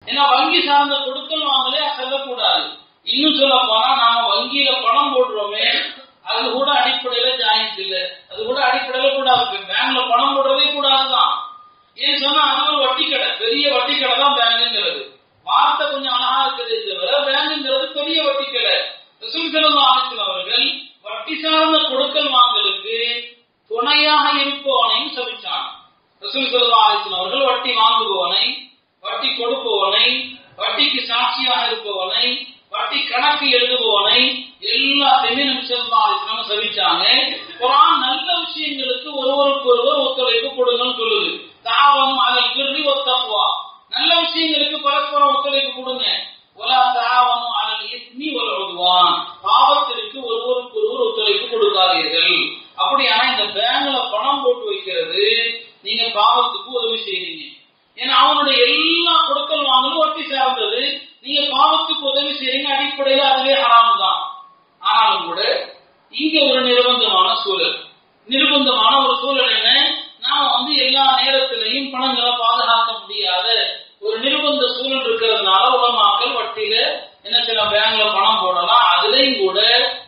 ஏன்னா வங்கி சார்ந்த கொடுக்கல் வாங்கலே செல்லக்கூடாது இன்னும் சொல்ல போனா நாம வங்கியில பணம் போடுறோமே அது கூட அடிப்படையில ஜாயின்ட் இல்ல அது கூட அடிப்படையில கூடாது பேங்க்ல பணம் போடுறதே கூடாதுதான் ஏன் சொன்னா அது ஒரு வட்டி கடை பெரிய வட்டி கடை தான் பேங்குங்கிறது வார்த்தை கொஞ்சம் அழகா இருக்குதே தவிர பேங்குங்கிறது பெரிய வட்டி கடை ரசூல் ஸல்லல்லாஹு அலைஹி வஸல்லம் அவர்கள் வட்டி சார்ந்த கொடுக்கல் வாங்கலுக்கு துணையாக இருப்பவனையும் சபிச்சான் ரசூல் ஸல்லல்லாஹு அலைஹி வஸல்லம் அவர்கள் வட்டி வாங்குபவனை வட்டி கொடுப்பவனை வட்டிக்கு சாட்சியாக இருப்பவனை வட்டி கணக்கு எழுதுபவனை எல்லாத்தையுமே நபி ஸல்லல்லாஹு அலைஹி வஸல்லம் சபிச்சாங்க குர்ஆன் நல்ல விஷயங்களுக்கு ஒருவருக்கு ஒருவர் ஒத்துழைப்பு கொடுங்கன்னு சொல்லுது தாவனும் அலல் பிர்ரி வத்தக்வா நல்ல விஷயங்களுக்கு பரஸ்பரம் ஒத்துழைப்பு கொடுங்க வலா தாவனும் அலல் இஸ்மி வல் உத்வான் பாவத்திற்கு ஒருவருக்கு ஒருவர் ஒத்துழைப்பு கொடுக்காதீர்கள் அப்படியானா இந்த பேங்க்ல பணம் போட்டு வைக்கிறது நீங்க பாவத்துக்கு உதவி செய்றீங்க ஏன்னா அவனுடைய எல்லா கொடுக்கல் வாங்கலும் வட்டி சார்ந்தது நீங்க பாவத்துக்கு உதவி செய்றீங்க அடிப்படையில் அதுவே ஹராம் தான் ஆனாலும் கூட இங்க ஒரு நிர்பந்தமான சூழல் நிர்பந்தமான ஒரு சூழல் என்ன நாம வந்து எல்லா நேரத்திலையும் பணங்களை பாதுகாக்க முடியாத ஒரு நிர்பந்த சூழல் இருக்கிறதுனால உலமாக்கள் வட்டியில என்ன சில பேங்க்ல பணம் போடலாம் அதுலயும் கூட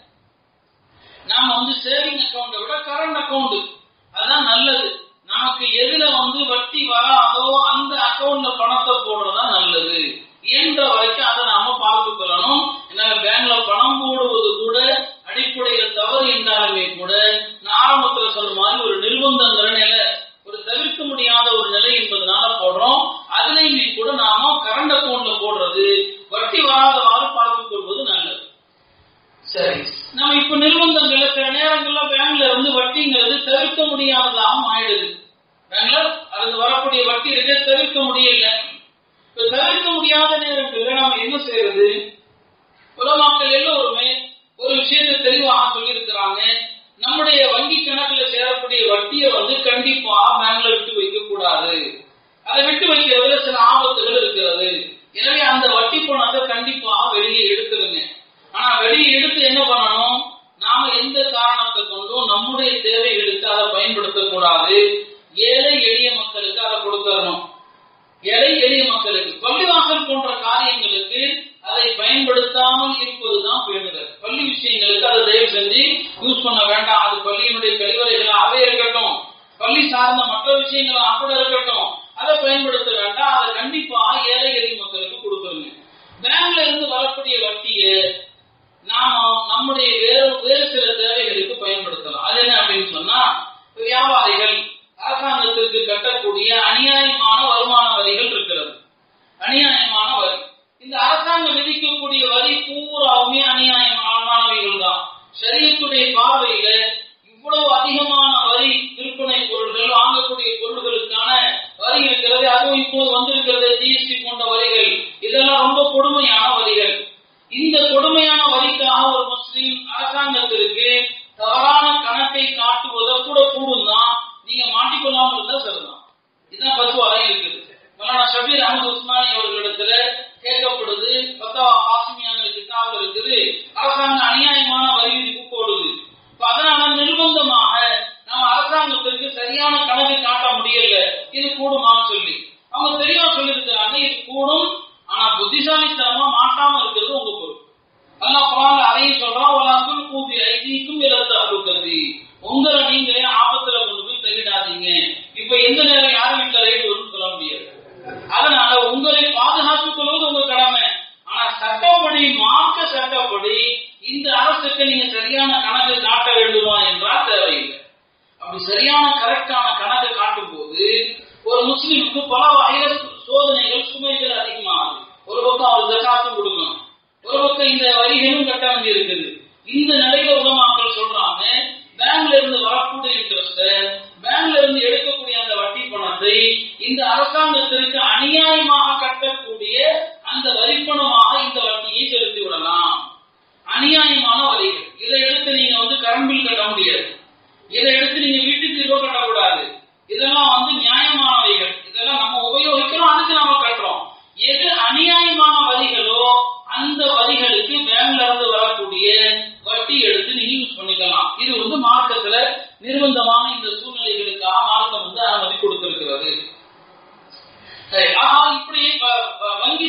நாம வந்து சேவிங் அக்கௌண்ட்டை விட கரண்ட் அக்கௌண்ட் அதுதான் நல்லது நமக்கு எதுல வந்து வட்டி வராதோ அந்த அக்கௌண்ட்ல பணத்தை போடுறதா நல்லது இயன்ற வரைக்கும் அதை நாம பார்த்து கொள்ளணும் ஏன்னா பேங்க்ல பணம் போடுவது கூட அடிப்படையில தவறு என்றாலுமே கூட நான் ஆரம்பத்துல சொன்ன மாதிரி ஒரு நிர்பந்தங்கிற நிலை ஒரு தவிர்க்க முடியாத ஒரு நிலை என்பதனால போடுறோம் அதுலயுமே கூட நாம கரண்ட் அக்கௌண்ட்ல போடுறது வட்டி வராதவாறு பார்த்துக் கொள்வது நல்லது சரி நம்ம இப்ப நிர்பந்தங்கள்ல சில நேரங்கள்ல பேங்க்ல இருந்து வட்டிங்கிறது தவிர்க்க முடியாததாகவும் ஆயிடுது பேங்க்ல அது வரக்கூடிய வட்டி இருக்கு தவிர்க்க முடியல இப்ப தவிர்க்க முடியாத நேரங்கள்ல நாம என்ன செய்யறது உலமாக்கள் எல்லோருமே ஒரு விஷயத்தை தெளிவாக சொல்லியிருக்கிறாங்க நம்முடைய வங்கி கணக்குல சேரக்கூடிய வட்டியை வந்து கண்டிப்பா பேங்க்ல விட்டு வைக்க கூடாது அதை விட்டு வைக்கிறதுல சில ஆபத்துகள் இருக்கிறது எனவே அந்த வட்டி பணத்தை கண்டிப்பா வெளியே எடுத்துருங்க ஆனா வெளியே எடுத்து என்ன பண்ணணும் நாம எந்த காரணத்தை கொண்டும் நம்முடைய தேவைகளுக்கு அதை பயன்படுத்தக் கூடாது ஏழை எளிய மக்களுக்கு அதை கொடுக்கணும் ஏழை எளிய மக்களுக்கு பள்ளிவாசல் போன்ற காரியங்களுக்கு அதை பயன்படுத்தாமல் இருப்பதுதான் பேணுதல் பள்ளி விஷயங்களுக்கு அதை தயவு செஞ்சு யூஸ் பண்ண வேண்டாம் அது பள்ளியினுடைய கழிவறைகளாகவே இருக்கட்டும் பள்ளி சார்ந்த மற்ற விஷயங்களாக கூட இருக்கட்டும் அதை பயன்படுத்த வேண்டாம் அதை கண்டிப்பாக ஏழை எளிய மக்களுக்கு கொடுக்கணுங்க பேங்க்ல இருந்து வரக்கூடிய வட்டியை நாம நம்முடைய வேறு வேறு சில தேவைகளுக்கு பயன்படுத்தலாம் அது என்ன அப்படின்னு சொன்னா வியாபாரிகள் அரசாங்கத்திற்கு கட்டக்கூடிய அநியாயமான வருமான வரிகள் இருக்கிறது அநியாயமான வரி இந்த அரசாங்கம் விதிக்கக்கூடிய வரி பூராவுமே அநியாயமானவைகள் தான் சரியத்துடைய பார்வையில இவ்வளவு அதிகமான வரி விற்பனை பொருள்கள் வாங்கக்கூடிய பொருள்களுக்கான வரி இருக்கிறது அதுவும் இப்போது வந்திருக்கிறது ஜிஎஸ்டி போன்ற வரிகள் இதெல்லாம் ரொம்ப கொடுமையான வரிகள் இந்த கொடுமையான வரிக்காக ஒரு முஸ்லீம் அரசாங்கத்திற்கு தவறான கணக்கை காட்டுவதை கூட கூடும் தான் நீங்க மாட்டிக்கொள்ளாமல் இருந்தா சரிதான் இதுதான் பத்துவாரம் இருக்குது மௌலானா ஷபீர் அஹமது உஸ்மானி அவர்களிடத்துல கேட்கப்படுது பத்தா ஆசிமியான கிட்டாவில் இருக்குது அரசாங்கம் அநியாயமான வரி விதிப்பு போடுது இப்ப அதனால நிர்பந்தமாக நம்ம அரசாங்கத்திற்கு சரியான கணக்கு காட்ட முடியல இது கூடுமான்னு சொல்லி அவங்க தெளிவா சொல்லியிருக்கிறாங்க இது கூடும் ஆனா புத்திசாலித்தனமா மாட்டாம இருக்கிறது உங்க பொறுப்பு அல்லாஹ் குரான்ல அதையும் சொல்றான் வலாக்குல் கூபி ஐதீக்கும் இலத்த அருக்கதி உங்களை நீங்களே ஆபத்துல கொண்டு போய் தள்ளிடாதீங்க இப்ப எந்த நேரம் யார் வீட்டுல ரைட் வரும்னு சொல்ல முடியாது அதனால உங்களை பாதுகாத்துக் கொள்வது உங்க கடமை ஆனா சட்டப்படி மார்க்க சட்டப்படி இந்த அரசுக்கு நீங்க சரியான கணக்கு காட்ட வேண்டுமா என்றால் தேவையில்லை அப்படி சரியான கரெக்டான கணக்கு காட்டும் போது ஒரு முஸ்லிமுக்கு பல வகையில சோதனைகள் சுமைகள் அதிகமாகுது ஒரு பக்கம் அவர் ஜக்காத்தும் கொடுக்கணும் ஒரு பக்கம் இந்த வரிகளும் கட்ட வேண்டி இருக்குது இந்த நிலையில உலமாக்கள் சொல்றாங்க பேங்க்ல இருந்து வரக்கூடிய இன்ட்ரெஸ்ட் பேங்க்ல இருந்து எடுக்கக்கூடிய அந்த வட்டி பணத்தை இந்த அரசாங்கத்திற்கு அநியாயமாக கட்டக்கூடிய அந்த வரிப்பணமாக இந்த வட்டியை செலுத்தி விடலாம் அநியாயமான வரிகள் இதை எடுத்து நீங்க வந்து கரண்ட் பில் கட்ட முடியாது இதை எடுத்து நீங்க வீட்டுக்கு ரூபா கட்டக்கூடாது இதெல்லாம் வந்து நியாயமானவைகள் இதெல்லாம் நம்ம உபயோகிக்கிறோம் அதுக்கு நம்ம கட்டுறோம் எது அநியாயமான வரிகளோ அந்த வரிகளுக்கு பேங்க்ல இருந்து வரக்கூடிய வட்டி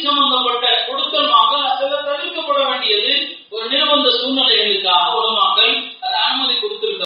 சம்பந்தப்பட்ட கொடுக்கல் வாங்கல் அசல தவிர்க்கப்பட வேண்டியது ஒரு நிர்பந்த சூழ்நிலைகளுக்காக